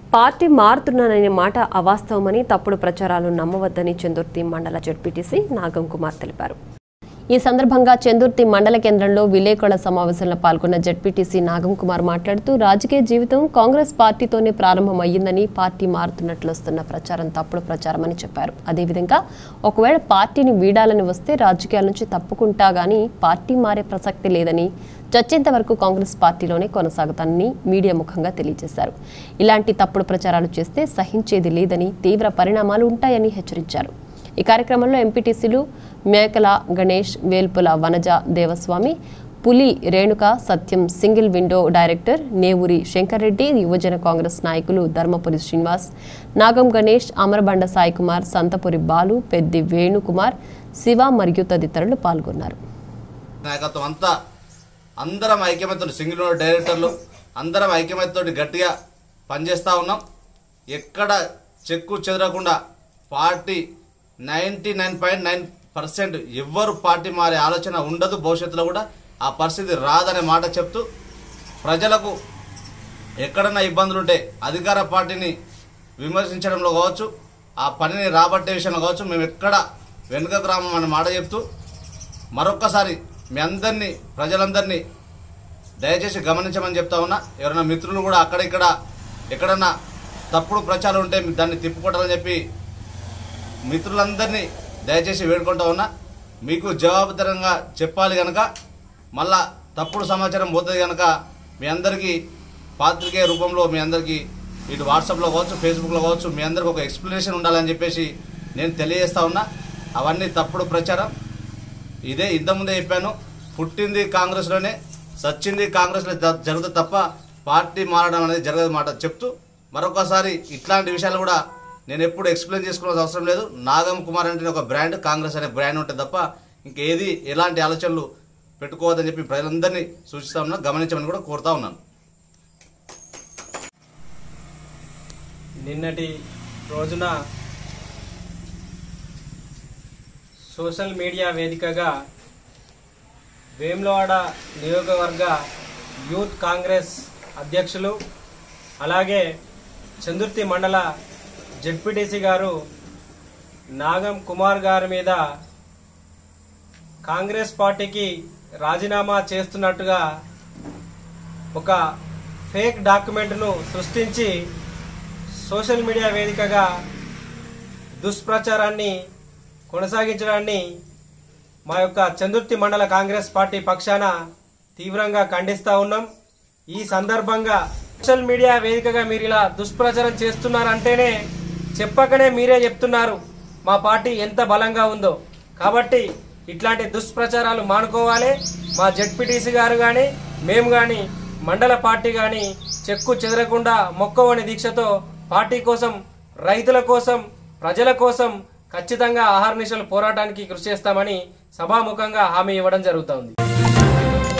party మారుతున్నాననే మాట అవాస్తవమని తప్పుడు ప్రచారాలు నమ్మవద్దని చందుర్తి మండల జడ్పీటీసీ నాగం కుమార్ తెలిపారు ఈ సందర్భంగా చందుర్తి మండల కేంద్రంలో విలేకరుల సమావేశంలో పాల్గొన్న జడ్పీటీసీ నాగం కుమార్ మాట్లాడుతూ రాజకీయ జీవితం కాంగ్రెస్ పార్టీతోనే ప్రారంభమయ్యిందని పార్టీ మారుతున్నట్లు వస్తున్న ప్రచారం తప్పుడు ప్రచారమని చెప్పారు అదేవిధంగా ఒకవేళ పార్టీని వీడాలని వస్తే రాజకీయాల నుంచి తప్పుకుంటా గానీ పార్టీ మారే ప్రసక్తి లేదని చచ్చేంత వరకు కాంగ్రెస్ పార్టీలోనే కొనసాగుతానని మీడియా ముఖంగా తెలియజేశారు ఇలాంటి తప్పుడు ప్రచారాలు చేస్తే సహించేది లేదని తీవ్ర పరిణామాలు ఉంటాయని హెచ్చరించారు ఈ కార్యక్రమంలో ఎంపీటీసీలు మేకల Ganesh వేల్పుల Vanaja Devaswamy Puli Renuka Satyam single window director Nevuri Shankar Reddy యువజన కాంగ్రెస్ నాయకులు ధర్మపురి శ్రీనివాస్ నాగం గణేష్ అమరబండ సాయికుమార్ సంతపురి బాలు పెద్ది వేణుకుమార్ శివ మరియు తదితరులు పాల్గొన్నారు నాయకత్వం అంతా అందరం ఐక్యమత్యం సింగిల్ విండో డైరెక్టర్లు అందరం ఐక్యమత్యంతో గట్టిగా పనిచేస్తూ ఉన్నాం ఎక్కడ చెక్కు చెదరకుండా party ninety nine point nine percent ఎవ్వరు పార్టీ మారే ఆలోచన ఉండదు భవిష్యత్తులో కూడా ఆ పరిస్థితి రాదనే మాట చెప్తూ ప్రజలకు ఎక్కడన్నా ఇబ్బందులు ఉంటే అధికార పార్టీని విమర్శించడంలో కావచ్చు ఆ పనిని రాబట్టే విషయంలో కావచ్చు మేము ఎక్కడ వెనుక గ్రామం అనే మాట చెప్తూ మరొక్కసారి మీ అందరినీ ప్రజలందరినీ దయచేసి గమనించమని చెప్తా ఉన్నా ఎవరైనా మిత్రులు కూడా అక్కడ ఇక్కడ ఎక్కడన్నా తప్పుడు ప్రచారం ఉంటే దాన్ని తిప్పుకోవటాలని చెప్పి మిత్రులందరినీ దయచేసి వేడుకుంటా ఉన్నా మీకు జవాబుదారంగా చెప్పాలి కనుక మళ్ళా తప్పుడు సమాచారం పోతుంది కనుక మీ అందరికీ పాత్రికేయ రూపంలో మీ అందరికీ ఇటు వాట్సాప్లో కావచ్చు ఫేస్బుక్లో కావచ్చు మీ అందరికి ఒక ఎక్స్ప్లెనేషన్ ఉండాలని చెప్పేసి నేను తెలియజేస్తా ఉన్నా అవన్నీ తప్పుడు ప్రచారం ఇదే ఇంతకుముందే చెప్పాను పుట్టింది కాంగ్రెస్లోనే సచ్చింది కాంగ్రెస్లో జ- జరుగుతుంది తప్ప పార్టీ మారడం అనేది జరగదు మాట చెప్తూ మరొకసారి ఇట్లాంటి విషయాలు కూడా నేను ఎప్పుడు ఎక్స్ప్లెయిన్ చేసుకోవాల్సిన అవసరం లేదు నాగం కుమార్ అంటే ఒక బ్రాండ్ కాంగ్రెస్ అనే బ్రాండ్ ఉంటుంది తప్ప ఇంకేది ఎలాంటి ఆలోచనలు పెట్టుకోవద్దని చెప్పి ప్రజలందరినీ సూచిస్తా ఉన్నా గమనించమని కూడా కోరుతా ఉన్నాను నిన్నటి రోజున సోషల్ మీడియా వేదికగా వేములవాడ నియోజకవర్గ యూత్ కాంగ్రెస్ అధ్యక్షులు అలాగే చందుర్తి మండల జెడ్పీటీసీ గారు నాగం కుమార్ గారి మీద కాంగ్రెస్ పార్టీకి రాజీనామా చేస్తున్నట్టుగా ఒక ఫేక్ డాక్యుమెంట్ను సృష్టించి సోషల్ మీడియా వేదికగా దుష్ప్రచారాన్ని కొనసాగించడాన్ని మా యొక్క చందుర్తి మండల కాంగ్రెస్ పార్టీ పక్షాన తీవ్రంగా ఖండిస్తా ఉన్నాం ఈ సందర్భంగా సోషల్ మీడియా వేదికగా మీరు ఇలా దుష్ప్రచారం చేస్తున్నారంటేనే చెప్పకనే మీరే చెప్తున్నారు మా పార్టీ ఎంత బలంగా ఉందో కాబట్టి ఇట్లాంటి దుష్ప్రచారాలు మానుకోవాలి మా జడ్పీటీసీ గారు కానీ మేము కానీ మండల పార్టీ కానీ చెక్కు చెదరకుండా మొక్కవని దీక్షతో పార్టీ కోసం రైతుల కోసం ప్రజల కోసం ఖచ్చితంగా ఆహార నిశలు పోరాటానికి కృషి చేస్తామని సభాముఖంగా హామీ ఇవ్వడం జరుగుతోంది